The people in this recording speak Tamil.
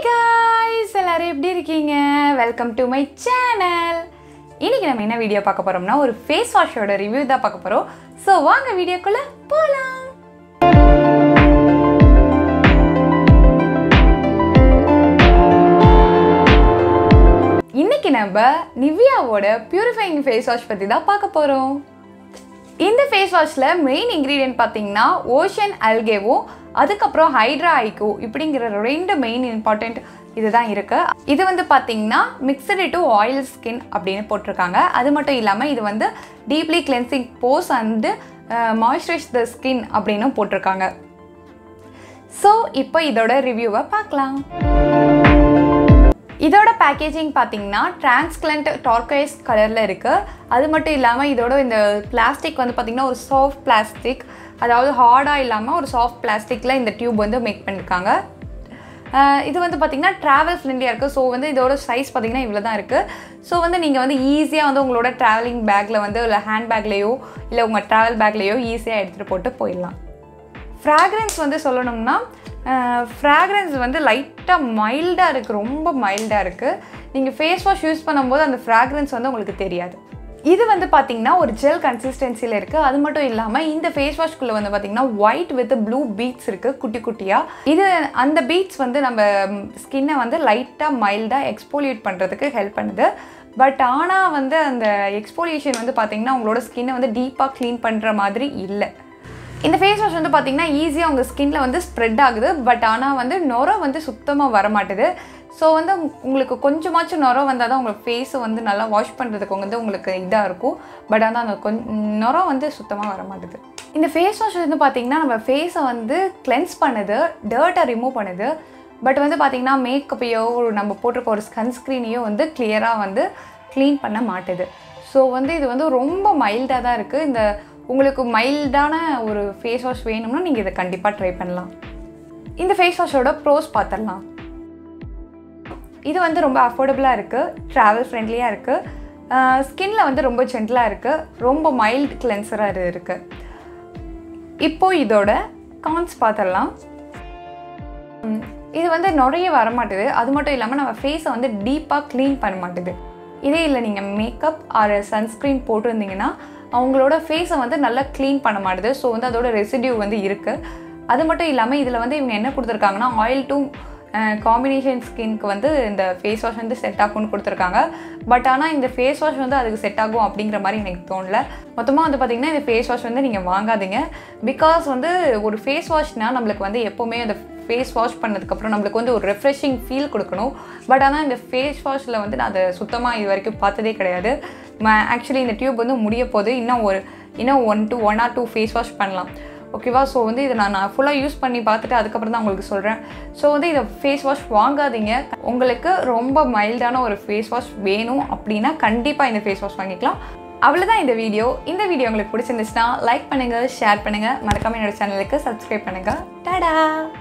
guys எல்லாரும் எப்படி இருக்கீங்க வெல்கம் டு மை சேனல் இன்னைக்கு நம்ம என்ன வீடியோ பார்க்க போறோம்னா ஒரு ஃபேஸ் வாஷோட ரிவ்யூ தான் பார்க்க போறோம் ஸோ வாங்க வீடியோக்குள்ள போலாம் இன்னைக்கு நம்ம நிவ்யாவோட பியூரிஃபைங் ஃபேஸ் வாஷ் பற்றி தான் பார்க்க போகிறோம் இந்த ஃபேஸ் வாஷில் மெயின் இன்க்ரீடியன்ட் பார்த்தீங்கன்னா ஓஷன் அல்கேவும் அதுக்கப்புறம் ஹைட்ரா ஐகோ இப்படிங்கிற ரெண்டு மெயின் இம்பார்ட்டண்ட் இதுதான் இருக்குது இது வந்து பார்த்தீங்கன்னா மிக்சடு டு ஆயில் ஸ்கின் அப்படின்னு போட்டிருக்காங்க அது மட்டும் இல்லாமல் இது வந்து deeply cleansing pores and moisturise the skin அப்படின்னு போட்டிருக்காங்க ஸோ இப்போ இதோட ரிவ்யூவை பார்க்கலாம் இதோட பேக்கேஜிங் பார்த்தீங்கன்னா டிரான்ஸ்கிளண்ட் டார்கைஸ் கலரில் இருக்குது அது மட்டும் இல்லாமல் இதோட இந்த பிளாஸ்டிக் வந்து பார்த்திங்கன்னா ஒரு சாஃப்ட் பிளாஸ்டிக் அதாவது ஹார்டாக இல்லாமல் ஒரு சாஃப்ட் பிளாஸ்டிக்கில் இந்த டியூப் வந்து மேக் பண்ணியிருக்காங்க அஹ் இது வந்து பார்த்திங்கன்னா ட்ராவல் ஃப்ரெண்ட்லியாக இருக்குது ஸோ வந்து இதோட சைஸ் பார்த்திங்கன்னா இவ்வளோ தான் இருக்குது ஸோ வந்து நீங்கள் வந்து ஈஸியாக வந்து உங்களோட ட்ராவலிங் பேக்கில் வந்து இல்லை ஹேண்ட் பேக்லேயோ இல்லை உங்கள் ட்ராவல் பேக்லேயோ ஈஸியாக எடுத்துகிட்டு போட்டு போயிடலாம் ஃப்ராக்ரன்ஸ் வந்து சொல்லணும்னா ஃப்ராக்ரன்ஸ் வந்து லைட்டாக மைல்டாக இருக்குது ரொம்ப மைல்டாக இருக்குது நீங்கள் ஃபேஸ் வாஷ் யூஸ் பண்ணும்போது அந்த ஃப்ராக்ரன்ஸ் வந்து உங்களுக்கு தெரியாது இது வந்து பார்த்தீங்கன்னா ஒரு ஜெல் கன்சிஸ்டன்சியில் இருக்குது அது மட்டும் இல்லாமல் இந்த ஃபேஸ் வாஷ்குள்ளே வந்து பார்த்தீங்கன்னா ஒயிட் வித் ப்ளூ பீட்ஸ் இருக்குது குட்டி குட்டியாக இது அந்த பீட்ஸ் வந்து நம்ம ஸ்கின்னை வந்து லைட்டாக மைல்டாக எக்ஸ்போலியேட் பண்ணுறதுக்கு ஹெல்ப் பண்ணுது பட் ஆனால் வந்து அந்த எக்ஸ்போலியேஷன் வந்து பார்த்தீங்கன்னா உங்களோட ஸ்கின்னை வந்து டீப்பாக க்ளீன் பண்ணுற மாதிரி இல்லை இந்த ஃபேஸ் வாஷ் வந்து பார்த்தீங்கன்னா ஈஸியாக உங்கள் ஸ்கின்ல வந்து ஸ்ப்ரெட் ஆகுது பட் ஆனால் வந்து நுர வந்து சுத்தமாக வர மாட்டுது ஸோ வந்து உங்களுக்கு கொஞ்சமாச்சும் நுர வந்தால் தான் உங்களுக்கு ஃபேஸை வந்து நல்லா வாஷ் பண்ணுறதுக்கு வந்து உங்களுக்கு இதாக இருக்கும் பட் ஆனால் அந்த கொஞ்சம் நுர வந்து சுத்தமாக வர மாட்டுது இந்த ஃபேஸ் வாஷ் வந்து பார்த்திங்கன்னா நம்ம ஃபேஸை வந்து கிளென்ஸ் பண்ணுது டர்ட்டை ரிமூவ் பண்ணுது பட் வந்து பார்த்திங்கன்னா மேக்கப்பையோ நம்ம போட்டிருக்க ஒரு சன்ஸ்க்ரீனையோ வந்து கிளியராக வந்து க்ளீன் பண்ண மாட்டுது ஸோ வந்து இது வந்து ரொம்ப மைல்டாக தான் இருக்குது இந்த உங்களுக்கு மைல்டான ஒரு ஃபேஸ் வாஷ் வேணும்னா நீங்கள் இதை கண்டிப்பாக ட்ரை பண்ணலாம் இந்த ஃபேஸ் வாஷோட ப்ரோஸ் பார்த்துடலாம் இது வந்து ரொம்ப அஃபோர்டபுளாக இருக்குது ட்ராவல் ஃப்ரெண்ட்லியாக இருக்குது ஸ்கின்ல வந்து ரொம்ப ஜென்டலாக இருக்குது ரொம்ப மைல்டு கிளென்சராக இது இருக்குது இப்போ இதோட கான்ஸ் பார்த்துடலாம் ம், இது வந்து நிறைய வர மாட்டுது அது மட்டும் இல்லாமல் நம்ம ஃபேஸை வந்து டீப்பாக க்ளீன் பண்ண மாட்டுது இதே இல்லை நீங்கள் மேக்கப் ஆர் சன்ஸ்க்ரீன் போட்டிருந்தீங்கன்னா அவங்களோட ஃபேஸை வந்து நல்லா க்ளீன் பண்ண மாட்டுது ஸோ வந்து அதோட ரெசிடியூ வந்து இருக்குது அது மட்டும் இல்லாமல் இதில் வந்து இவங்க என்ன கொடுத்துருக்காங்கன்னா ஆயில் டு காம்பினேஷன் ஸ்கின்க்கு வந்து இந்த ஃபேஸ் வாஷ் வந்து செட் ஆகும்னு கொடுத்துருக்காங்க பட் ஆனால் இந்த ஃபேஸ் வாஷ் வந்து அதுக்கு செட் ஆகும் அப்படிங்கிற மாதிரி எனக்கு தோணல மொத்தமாக வந்து பார்த்திங்கன்னா இந்த ஃபேஸ் வாஷ் வந்து நீங்கள் வாங்காதீங்க பிகாஸ் வந்து ஒரு ஃபேஸ் வாஷ்னால் நம்மளுக்கு வந்து எப்போவுமே அந்த ஃபேஸ் வாஷ் பண்ணதுக்கப்புறம் நம்மளுக்கு வந்து ஒரு ரெஃப்ரெஷிங் ஃபீல் கொடுக்கணும் பட் ஆனால் இந்த ஃபேஸ் வாஷில் வந்து நான் அதை சுத்தமாக இது வரைக்கும் பார்த்ததே கிடையாது ஆக்சுவலி இந்த டியூப் வந்து முடிய போது இன்னும் ஒரு இன்னும் one two one or two face wash பண்ணலாம் ஓகேவா ஸோ வந்து இதை நான் நான் ஃபுல்லாக யூஸ் பண்ணி பார்த்துட்டு அதுக்கப்புறம் தான் உங்களுக்கு சொல்கிறேன் ஸோ வந்து இதை ஃபேஸ் வாஷ் வாங்காதீங்க உங்களுக்கு ரொம்ப மைல்டான ஒரு ஃபேஸ் வாஷ் வேணும் அப்படின்னா கண்டிப்பாக இந்த ஃபேஸ் வாஷ் வாங்கிக்கலாம் அவ்வளோதான் இந்த வீடியோ இந்த வீடியோ உங்களுக்கு பிடிச்சிருந்துச்சுன்னா லைக் பண்ணுங்கள் ஷேர் பண்ணுங்கள் மறக்காம என்னோட சேனலுக்கு சப்ஸ்கிரைப் பண்ணுங்கள் டடா